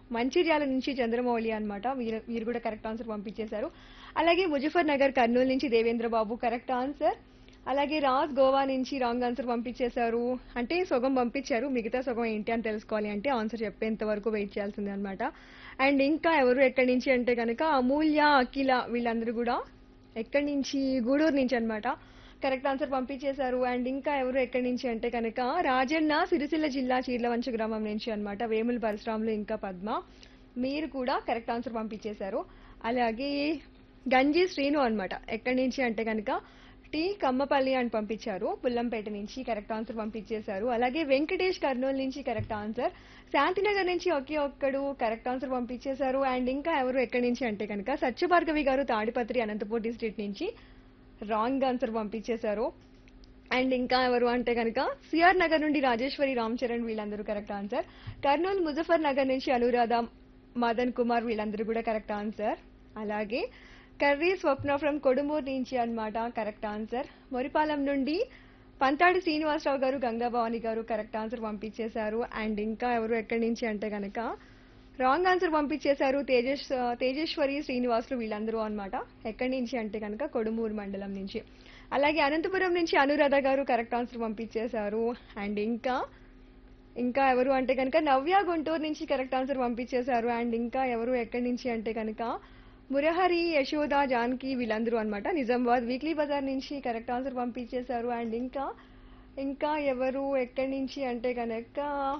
మంచిర్యాల నుంచి చంద్రమౌళి అన్నమాట వీరు వీరు కూడా కరెక్ట్ ఆన్సర్ పంపించేశారు అలాగే ముజఫర్ నగర్ కర్నూలు నుంచి దేవేంద్ర బాబు కరెక్ట్ ఆన్సర్ అలాగే రాజ్ గోవా నుంచి రాంగ్ ఆన్సర్ పంపించేశారు అంటే సగం పంపించారు మిగతా సగం ఏంటి అని తెలుసుకోవాలి అంటే ఆన్సర్ చెప్పేంత వరకు వెయిట్ చేయాల్సింది అనమాట అండ్ ఇంకా ఎవరు ఎక్కడి నుంచి అంటే కనుక అమూల్య అఖిల వీళ్ళందరూ కూడా ఎక్కడి నుంచి గూడూరు నుంచి అన్నమాట కరెక్ట్ ఆన్సర్ పంపించేశారు అండ్ ఇంకా ఎవరు ఎక్కడి నుంచి అంటే కనుక రాజన్న సిరిసిల్ల జిల్లా చీర్లవంచ గ్రామం నుంచి అన్నమాట వేముల పరశురాములు ఇంకా పద్మ మీరు కూడా కరెక్ట్ ఆన్సర్ పంపించేశారు అలాగే గంజి శ్రీను అన్నమాట ఎక్కడి నుంచి అంటే కనుక టి కమ్మపల్లి అని పంపించారు పుల్లంపేట నుంచి కరెక్ట్ ఆన్సర్ పంపించేశారు అలాగే వెంకటేష్ కర్నూలు నుంచి కరెక్ట్ ఆన్సర్ శాంతినగర్ నుంచి ఒకే ఒక్కడు కరెక్ట్ ఆన్సర్ పంపించేశారు అండ్ ఇంకా ఎవరు ఎక్కడి నుంచి అంటే కనుక సత్యభార్గవి గారు తాడిపత్రి అనంతపూర్ డిస్ట్రిక్ట్ నుంచి రాంగ్ ఆన్సర్ పంపించేశారు అండ్ ఇంకా ఎవరు అంటే కనుక సిఆర్ నగర్ నుండి రాజేశ్వరి రామ్ చరణ్ వీళ్ళందరూ కరెక్ట్ ఆన్సర్ కర్నూలు ముజఫర్ నగర్ నుంచి అనురాధ మదన్ కుమార్ వీళ్ళందరూ కూడా కరెక్ట్ ఆన్సర్ అలాగే కర్రీ స్వప్న ఫ్రమ్ కొడుమూరు నుంచి అన్నమాట కరెక్ట్ ఆన్సర్ మొరిపాలెం నుండి పంతాడి శ్రీనివాసరావు గారు గంగాభవాని గారు కరెక్ట్ ఆన్సర్ పంపించేశారు అండ్ ఇంకా ఎవరు ఎక్కడి నుంచి అంటే కనుక రాంగ్ ఆన్సర్ పంపించేశారు తేజస్ తేజేశ్వరి శ్రీనివాసులు వీళ్ళందరూ అన్నమాట ఎక్కడి నుంచి అంటే కనుక కొడుమూరు మండలం నుంచి అలాగే అనంతపురం నుంచి అనురాధ గారు కరెక్ట్ ఆన్సర్ పంపించేశారు అండ్ ఇంకా ఇంకా ఎవరు అంటే కనుక నవ్య గుంటూరు నుంచి కరెక్ట్ ఆన్సర్ పంపించేశారు అండ్ ఇంకా ఎవరు ఎక్కడి నుంచి అంటే కనుక మురహరి యశోద జానకి వీళ్ళందరూ అన్నమాట నిజామాబాద్ వీక్లీ బజార్ నుంచి కరెక్ట్ ఆన్సర్ పంపించేశారు అండ్ ఇంకా ఇంకా ఎవరు ఎక్కడి నుంచి అంటే కనుక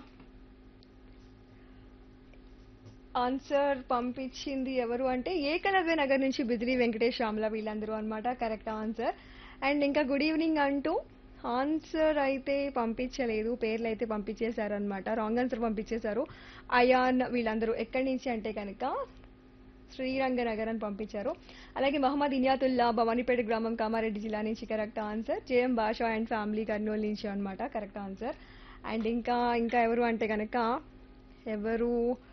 ఆన్సర్ పంపించింది ఎవరు అంటే ఏకలవ్య నగర్ నుంచి బిజిలీ వెంకటేష్ రామ్ల వీళ్ళందరూ అన్నమాట కరెక్ట్ ఆన్సర్ అండ్ ఇంకా గుడ్ ఈవినింగ్ అంటూ ఆన్సర్ అయితే పంపించలేదు పేర్లు అయితే పంపించేశారు అనమాట రాంగ్ ఆన్సర్ పంపించేశారు అయాన్ వీళ్ళందరూ ఎక్కడి నుంచి అంటే కనుక శ్రీరంగనగర్ అని పంపించారు అలాగే మహమ్మద్ ఇనియాతుల్లా భవానీపేట గ్రామం కామారెడ్డి జిల్లా నుంచి correct answer JM Basha and family Kurnool నుంచి అన్నమాట కరెక్ట్ ఆన్సర్ అండ్ ఇంకా ఇంకా ఎవరు అంటే కనుక ఎవరు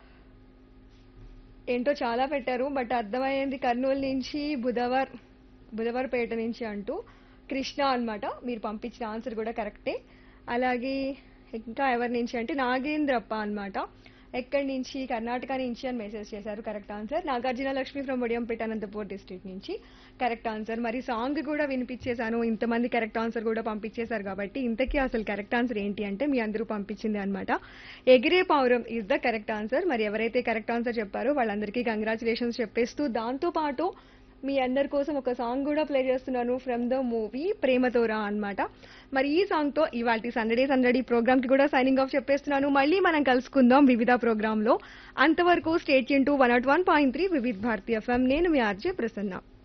ఏంటో చాలా పెట్టారు బట్ అర్థమైంది కర్నూలు నుంచి బుధవార్ బుధవారపేట నుంచి అంటూ కృష్ణ అన్నమాట మీరు పంపించిన ఆన్సర్ కూడా కరెక్టే అలాగే ఇంకా ఎవరి నుంచి అంటే నాగేంద్రప్ప అన్నమాట ఎక్కడి నుంచి కర్ణాటక నుంచి అని మెసేజ్ చేశారు correct answer Nagarjuna Lakshmi from Odiyampeta Anantapur district నుంచి కరెక్ట్ ఆన్సర్ మరి సాంగ్ కూడా వినిపించేశాను ఇంతమంది కరెక్ట్ ఆన్సర్ కూడా పంపించేశారు కాబట్టి ఇంతకీ అసలు కరెక్ట్ ఆన్సర్ ఏంటి అంటే మీ అందరూ పంపించింది అనమాట Egire Pavuram is the correct answer మరి ఎవరైతే కరెక్ట్ ఆన్సర్ చెప్పారో వాళ్ళందరికీ కంగ్రాచులేషన్స్ చెప్పేస్తూ దాంతో పాటు మీ అందరి కోసం ఒక సాంగ్ కూడా ప్లే చేస్తున్నాను ఫ్రమ్ ద మూవీ ప్రేమతోరా అన్నమాట మరి ఈ సాంగ్ తో ఇవాళ సందడే సందడి ప్రోగ్రామ్ కి కూడా సైనింగ్ ఆఫ్ చెప్పేస్తున్నాను మళ్ళీ మనం కలుసుకుందాం వివిధ ప్రోగ్రామ్ లో అంతవరకు stay to one nought one point three Vividh Bharati FM నేను మీ ఆర్జే ప్రసన్న